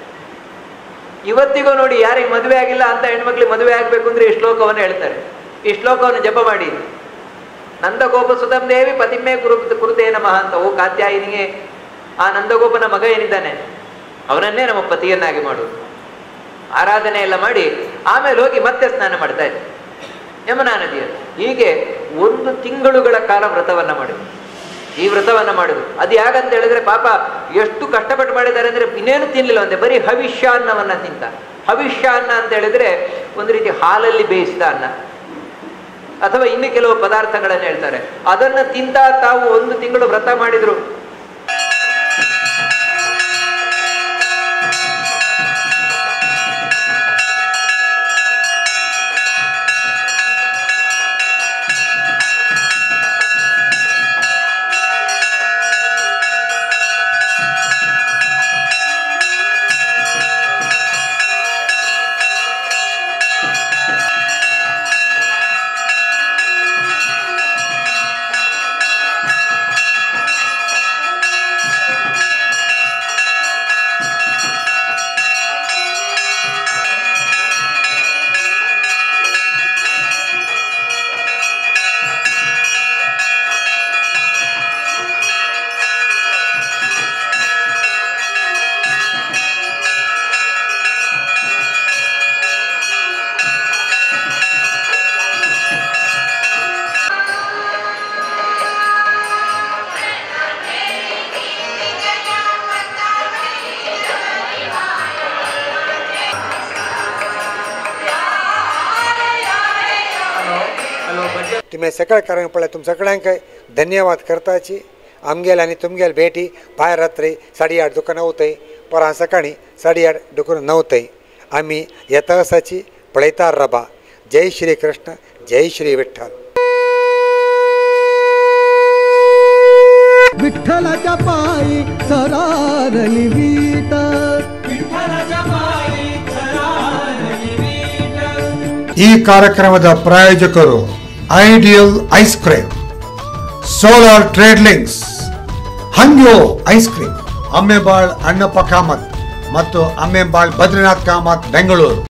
ಇವತ್ತಿಗೂ ನೋಡಿ ಯಾರಿಗೆ ಮದುವೆ ಆಗಿಲ್ಲ ಅಂತ ಹೆಣ್ಮಕ್ಳಿಗೆ ಮದುವೆ ಆಗ್ಬೇಕು ಅಂದ್ರೆ ಈ ಶ್ಲೋಕವನ್ನು ಹೇಳ್ತಾರೆ ಈ ಶ್ಲೋಕವನ್ನು ಜಪ ಮಾಡಿ ನಂದಗೋಪ ಸುತಂ ದೇವಿ ಪತಿಮ್ಮೆ ಕುರು ಕುರುತೇ ನಮಃ ಅಂತ ಓ ಕಾತ್ಯಾಯಿನಿಗೆ ಆ ನಂದಗೋಪನ ಮಗ ಏನಿದ್ದಾನೆ ಅವನನ್ನೇ ನಮ್ಮ ಪತಿಯನ್ನಾಗಿ ಮಾಡುದು ಆರಾಧನೆ ಎಲ್ಲ ಮಾಡಿ ಆಮೇಲೆ ಹೋಗಿ ಮತ್ತೆ ಸ್ನಾನ ಮಾಡ್ತಾ ಇದ್ದೆ ಯಮುನಾ ನದಿಯಲ್ಲಿ ಹೀಗೆ ಒಂದು ತಿಂಗಳುಗಳ ಕಾಲ ವ್ರತವನ್ನ ಮಾಡಿದ್ರು ಈ ವ್ರತವನ್ನ ಮಾಡಿದ್ರು ಅದು ಯಾಕಂತ ಹೇಳಿದ್ರೆ ಪಾಪ ಎಷ್ಟು ಕಷ್ಟಪಟ್ಟು ಮಾಡಿದ್ದಾರೆ ಅಂದ್ರೆ ಇನ್ನೇನು ತಿನ್ಲಿಲ್ಲ ಅಂತೆ ಬರೀ ಹವಿಷ್ಯ ಅನ್ನವನ್ನ ತಿಂತ ಹವಿಷ್ಯ ಅನ್ನ ಅಂತ ಹೇಳಿದ್ರೆ ಒಂದು ರೀತಿ ಹಾಲಲ್ಲಿ ಬೇಯಿಸಿದ ಅನ್ನ ಅಥವಾ ಇನ್ನು ಕೆಲವು ಪದಾರ್ಥಗಳನ್ನು ಹೇಳ್ತಾರೆ ಅದನ್ನ ತಿಂತ ತಾವು ಒಂದು ತಿಂಗಳು ವ್ರತ ಮಾಡಿದ್ರು तुम्ही सकाळ कारण पडला तुम सगळ्यांक धन्यवाद करताची आमगेल आणि तुमगेल भेटी भायर रात्री साडेआठ दुकानं होतंय परां सकाळी साडेआठ दुकान नव्हतंय आम्ही येता असाची पळयता रबा जय श्री कृष्ण जय श्री विठ्ठल विठ्ठलाच्या पायी सरारली वीट ಈ ಕಾರ್ಯಕ್ರಮದ ಪ್ರಾಯೋಜಕರು Ideal Ice Cream Solar Trade Links ಹಂಗ್ಯೋ ಐಸ್ ಕ್ರೀಮ್ ಅಮ್ಮೆಬಾಳ್ ಅಣ್ಣಪ್ಪ ಕಾಮತ್ ಮತ್ತು ಅಮ್ಮೆಬಾಳ್ ಬದ್ರಿನಾಥ್ ಕಾಮತ್ ಬೆಂಗಳೂರು